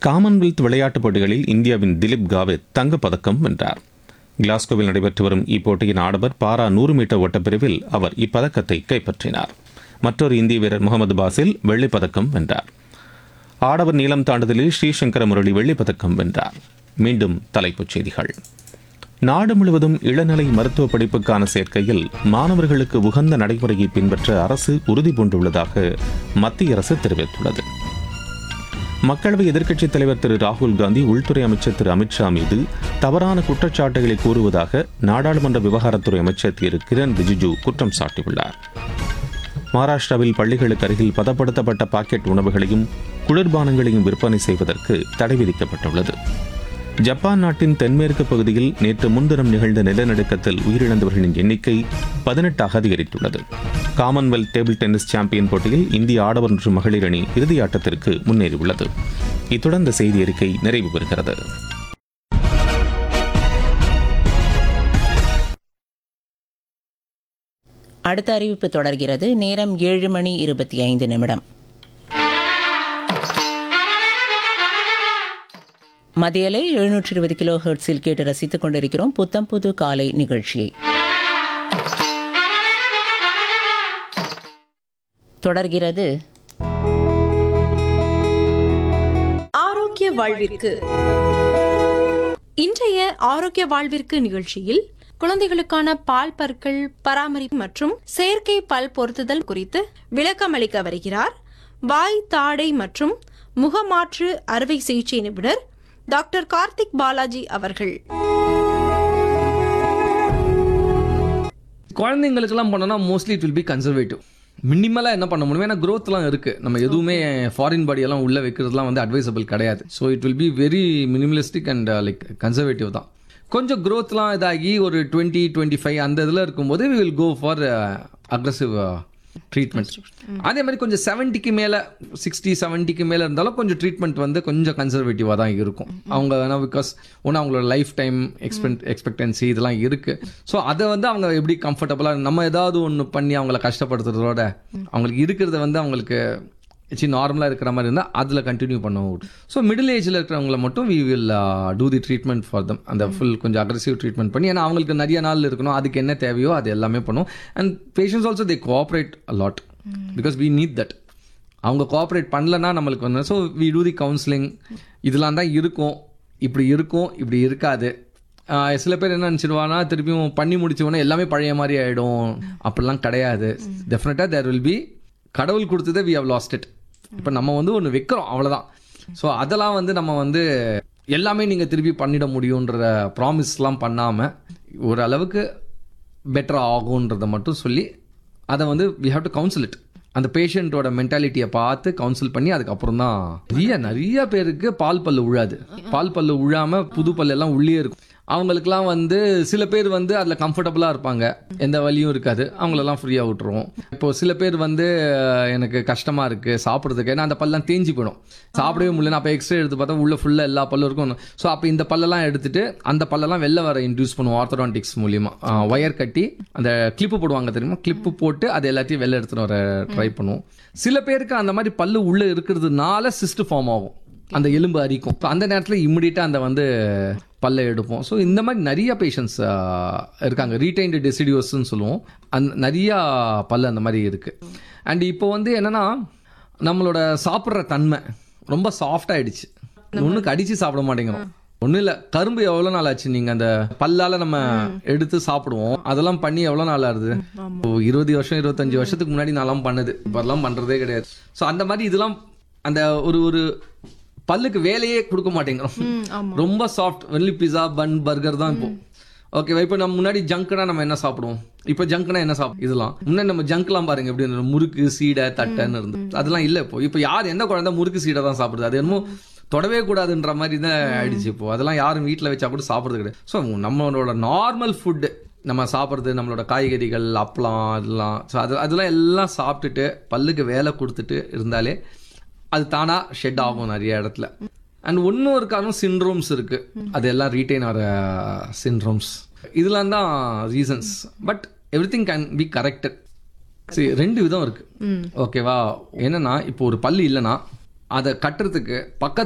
Commonwealth விளையாட்டுப் போட்டிகளில் இந்தியாவின் திலீப் காவித் தங்கப்பதக்கம் வென்றார் கிளாஸ்கோவில் நடைபெற்று வரும் இப்போட்டியின் ஆடவர் பாரா நூறு மீட்டர் ஓட்டப்பிரிவில் அவர் இப்பதக்கத்தை கைப்பற்றினார் மற்றொரு இந்திய வீரர் முகமது பாசில் வெள்ளிப் பதக்கம் வென்றார் ஆடவர் நீளம் தாண்டுதலில் ஸ்ரீசங்கர முரளி வெள்ளிப் பதக்கம் வென்றார் மீண்டும் தலைப்புச் செய்திகள் நாடு முழுவதும் இளநிலை மருத்துவ படிப்புக்கான சேர்க்கையில் மாணவர்களுக்கு உகந்த நடைமுறையை பின்பற்ற அரசு உறுதி பூண்டுள்ளதாக மத்திய அரசு தெரிவித்துள்ளது மக்களவை எதிர்க்கட்சித் தலைவர் திரு ராகுல் காந்தி உள்துறை அமைச்சர் திரு அமித்ஷா மீது தவறான குற்றச்சாட்டுகளை கூறுவதாக நாடாளுமன்ற விவகாரத்துறை அமைச்சர் திரு கிரண் ரிஜிஜு குற்றம் சாட்டியுள்ளார் மகாராஷ்டிராவில் பள்ளிகளுக்கு அருகில் பதப்படுத்தப்பட்ட பாக்கெட் உணவுகளையும் குளிர்பானங்களையும் விற்பனை செய்வதற்கு தடை விதிக்கப்பட்டுள்ளது ஜப்பான் நாட்டின் தென்மேற்கு பகுதியில் நேற்று முன்தினம் நிகழ்ந்த நிலநடுக்கத்தில் உயிரிழந்தவர்களின் எண்ணிக்கை பதினெட்டாக அதிகரித்துள்ளது காமன்வெல்த் டேபிள் டென்னிஸ் சாம்பியன் போட்டியில் இந்திய ஆடவர் மற்றும் மகளிர் அணி இறுதி ஆட்டத்திற்கு முன்னேறியுள்ளது இத்துடன் இந்த செய்தி அறிக்கை நிறைவு பெறுகிறது அடுத்த அறிவிப்பு தொடர்கிறது நேரம் ஏழு மணி இருபத்தி ஐந்து நிமிடம் மதியலை எழுநூற்றி இருபது கிலோ ஹெர்ட்ஸில் கேட்டு ரசித்துக் கொண்டிருக்கிறோம் புத்தம் புது காலை நிகழ்ச்சியை தொடர்கிறது ஆரோக்கிய வாழ்விற்கு இன்றைய ஆரோக்கிய வாழ்விற்கு நிகழ்ச்சியில் குழந்தைகளுக்கான பால் பற்கள் பராமரிப்பு மற்றும் செயற்கை பல் பொருத்துதல் குறித்து விளக்கமளிக்க வருகிறார் வாய் தாடை மற்றும் முகமாற்று அறுவை சிகிச்சை நிபுணர் டாக்டர் கார்த்திக் பாலாஜி அவர்கள் குழந்தைங்களுக்கெல்லாம் பண்ணோம்னா mostly it will be conservative மினிமலாக என்ன பண்ண முடியும் ஏன்னா growthலாம் இருக்குது நம்ம எதுவுமே ஃபாரின் பாடியெல்லாம் உள்ளே வைக்கிறதுலாம் வந்து அட்வைசபிள் கிடையாது so it will be very minimalistic and like conservative தான் கொஞ்சம் growthலாம் இதாகி ஒரு டுவெண்ட்டி டுவெண்ட்டி ஃபைவ் அந்த இதில் இருக்கும்போது we will go for aggressive treatment அதே மாதிரி கொஞ்சம் செவன்ட்டிக்கு மேலே சிக்ஸ்டி செவன்ட்டிக்கு மேலே இருந்தாலும் கொஞ்சம் ட்ரீட்மெண்ட் வந்து கொஞ்சம் கன்சர்வேட்டிவாக தான் இருக்கும் அவங்க வேணா பிகாஸ் ஒன்று அவங்களோட லைஃப் டைம் எக்ஸ்பெக்ட் எக்ஸ்பெக்டன்சி இதெல்லாம் இருக்குது ஸோ அதை வந்து அவங்க எப்படி கம்ஃபர்டபுளாக நம்ம ஏதாவது ஒன்று பண்ணி அவங்கள கஷ்டப்படுத்துறதோட அவங்களுக்கு இருக்கிறத வந்து அவங்களுக்கு சி நார்மலாக இருக்கிற மாதிரி இருந்தால் அதில் கண்டினியூ பண்ண ஸோ மிடில் ஏஜில் இருக்கிறவங்கள மட்டும் we will do the treatment for them அந்த ஃபுல் கொஞ்சம் அக்ரெசிவ் ட்ரீட்மெண்ட் பண்ணி ஏன்னா அவங்களுக்கு நிறைய நாள் இருக்கணும் அதுக்கு என்ன தேவையோ அது எல்லாமே பண்ணும் and patients also they cooperate lot because we need that அவங்க கோஆப்ரேட் பண்ணலன்னா நம்மளுக்கு வந்து so we do the counselling இதெல்லாம் தான் இருக்கும் இப்படி இருக்கும் இப்படி இருக்காது ஆஹ் சில பேர் என்ன நினச்சிடுவானா திருப்பியும் பண்ணி முடிச்ச உடனே எல்லாமே பழைய மாதிரி ஆகிடும் அப்படிலாம் கிடையாது டெஃபினட்டாக தேர் வில் பி கடவுள் கொடுத்ததே வி ஹவ் லாஸ்ட் இட் இப்போ நம்ம வந்து ஒன்று வைக்கிறோம் அவ்வளோதான் ஸோ அதெல்லாம் வந்து நம்ம வந்து எல்லாமே நீங்கள் திருப்பி பண்ணிட முடியுன்ற ப்ராமிஸ்லாம் பண்ணாமல் ஓரளவுக்கு பெட்டர் ஆகுன்றதை மட்டும் சொல்லி அதை வந்து we have to counsel it அந்த பேஷண்ட்டோட மென்டாலிட்டியை பார்த்து கவுன்சில் பண்ணி அதுக்கப்புறம் தான் நிறைய நிறைய பேருக்கு பால் பல்லு உழாது பால் பல்லு உழாம புது பல்லு எல்லாம் உள்ளே இருக்கும் அவங்களுக்குலாம் வந்து சில பேர் வந்து அதில் கம்ஃபர்டபுளாக இருப்பாங்க எந்த வலியும் இருக்காது அவங்களெல்லாம் ஃப்ரீயாக விட்டுருவோம் இப்போ சில பேர் வந்து அஹ், எனக்கு கஷ்டமாக இருக்குது சாப்பிட்றதுக்கு ஏன்னா அந்த பல்லாம் தேஞ்சு போயிடும் சாப்பிடவே முடியல அப்போ எக்ஸ்ரே எடுத்து பார்த்தா உள்ள ஃபுல்லாக எல்லா பல்லும் இருக்கும் ஸோ அப்போ இந்த பல்லெல்லாம் எடுத்துட்டு அந்த பல்லெல்லாம் வெளில வர இன்டியூஸ் பண்ணுவோம் ஆர்த்தடான்டிக்ஸ் மூலியமா ஒயர் கட்டி அந்த கிளிப்பு போடுவாங்க தெரியுமா கிளிப்பு போட்டு அது எல்லாத்தையும் வெளில எடுத்துட்டு வர ட்ரை பண்ணுவோம் சில பேருக்கு அந்த மாதிரி பல்லு உள்ளே இருக்கிறதுனால சிஸ்ட் ஃபார்ம் ஆகும் அந்த எலும்பு அரிக்கும் So, அந்த நேரத்தில் இம்மிடியட்டாக அந்த வந்து பல்லை எடுப்போம் ஸோ இந்த மாதிரி நிறைய பேஷண்ட்ஸ் இருக்காங்க ரீடைன்டு டெசிடியோஸ்ன்னு சொல்லுவோம் அந் நிறையா பல்லு அந்த மாதிரி இருக்குது அண்ட் இப்போ வந்து என்னன்னா நம்மளோட சாப்பிட்ற தன்மை ரொம்ப சாஃப்ட் ஆயிடுச்சு ஒன்றுக்கு அடித்து சாப்பிட மாட்டேங்கிறோம் ஒன்றும் இல்லை கரும்பு எவ்வளோ நாள் ஆச்சு நீங்கள் அந்த பல்லால் நம்ம எடுத்து சாப்பிடுவோம் அதெல்லாம் பண்ணி எவ்வளோ நாள் ஆகுது இப்போ இருபது வருஷம் இருபத்தஞ்சு வருஷத்துக்கு முன்னாடி நான்லாம் பண்ணுது இப்போல்லாம் பண்ணுறதே கிடையாது ஸோ அந்த மாதிரி இதெல்லாம் அந்த ஒரு ஒரு பல்லுக்கு வேலையே கொடுக்க மாட்டேங்கிறோம் ரொம்ப சாஃப்ட் வெள்ளி பிஸா பன் பர்கர் தான் இப்போ ஓகேவா இப்போ நம்ம முன்னாடி ஜங்க்னா நம்ம என்ன சாப்பிடுவோம் இப்போ ஜங்க்னா என்ன சாப்பிடும் இதெல்லாம் முன்னாடி நம்ம ஜங்க்லாம் பாருங்க எப்படி இருந்தது முறுக்கு சீடை தட்டைன்னு இருந்து அதெல்லாம் இல்லை இப்போ இப்போ யார் எந்த குழந்தை முறுக்கு சீடை தான் சாப்பிடுது அது என்னமோ தொடவே கூடாதுன்ற மாதிரி தான் ஆயிடுச்சு இப்போ அதெல்லாம் யாரும் வீட்டில் வச்சா கூட சாப்பிட்றது கிடையாது ஸோ நம்மளோட நார்மல் ஃபுட்டு நம்ம சாப்பிட்றது நம்மளோட காய்கறிகள் அப்பளம் அதெல்லாம் ஸோ அது அதெல்லாம் எல்லாம் சாப்பிட்டுட்டு பல்லுக்கு வேலை கொடுத்துட்டு இருந்தாலே அது தானா ஷெட் ஆகும் நிறைய இடத்துல அண்ட் இன்னும் ஒரு காரணம் சிண்ட்ரோம்ஸ் இருக்கு அது எல்லாம் ரீட்டைன் ஆகிற சிண்ட்ரோம்ஸ் இதெல்லாம் தான் reasons but everything can be corrected சரி ரெண்டு விதம் இருக்கு ஓகேவா என்னன்னா இப்போ ஒரு பல்லு இல்லைன்னா அதை கட்டுறதுக்கு பக்கத்து